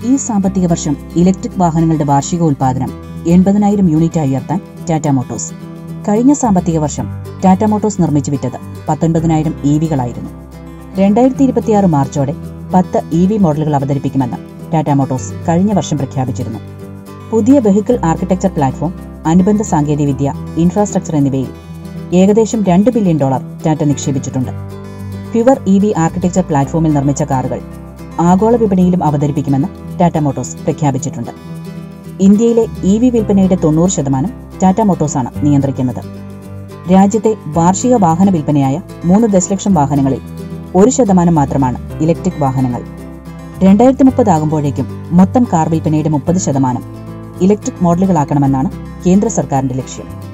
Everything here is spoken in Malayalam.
ഈ സാമ്പത്തിക വർഷം ഇലക്ട്രിക് വാഹനങ്ങളുടെ വാർഷിക ഉൽപാദനം എൺപതിനായിരം യൂണിറ്റായി ഉയർത്താൻ ടാറ്റ മോട്ടോഴ്സ് കഴിഞ്ഞ സാമ്പത്തിക വർഷം ടാറ്റ മോട്ടോഴ്സ് നിർമ്മിച്ചു വിറ്റത് പത്തൊൻപതിനായിരം ഇ വികളായിരുന്നു രണ്ടായിരത്തി ഇരുപത്തിയാറ് മാർച്ചോടെ പത്ത് ഇ വി മോഡലുകൾ അവതരിപ്പിക്കുമെന്ന് ടാറ്റ മോട്ടോഴ്സ് കഴിഞ്ഞ വർഷം പ്രഖ്യാപിച്ചിരുന്നു പുതിയ വെഹിക്കിൾ ആർക്കിടെക്ചർ പ്ലാറ്റ്ഫോം അനുബന്ധ സാങ്കേതികവിദ്യ ഇൻഫ്രാസ്ട്രക്ചർ എന്നിവയിൽ ഏകദേശം രണ്ട് ബില്യൺ ഡോളർ ടാറ്റ നിക്ഷേപിച്ചിട്ടുണ്ട് പ്യുവർ ഇ വി ആർക്കിടെക്ചർ പ്ലാറ്റ്ഫോമിൽ നിർമ്മിച്ച കാറുകൾ ആഗോള വിപണിയിലും അവതരിപ്പിക്കുമെന്ന് ടാറ്റ മോട്ടോഴ്സ് പ്രഖ്യാപിച്ചിട്ടുണ്ട് ഇന്ത്യയിലെ ഇ വി വിൽപ്പനയുടെ തൊണ്ണൂറ് ശതമാനം ടാറ്റ മോട്ടോഴ്സാണ് നിയന്ത്രിക്കുന്നത് രാജ്യത്തെ വാർഷിക വാഹന വിൽപ്പനയായ മൂന്ന് ദശലക്ഷം വാഹനങ്ങളിൽ ഒരു ശതമാനം മാത്രമാണ് ഇലക്ട്രിക് വാഹനങ്ങൾ രണ്ടായിരത്തി മുപ്പതാകുമ്പോഴേക്കും മൊത്തം കാർ വിൽപ്പനയുടെ മുപ്പത് ശതമാനം ഇലക്ട്രിക് മോഡലുകളാക്കണമെന്നാണ് കേന്ദ്ര സർക്കാരിന്റെ ലക്ഷ്യം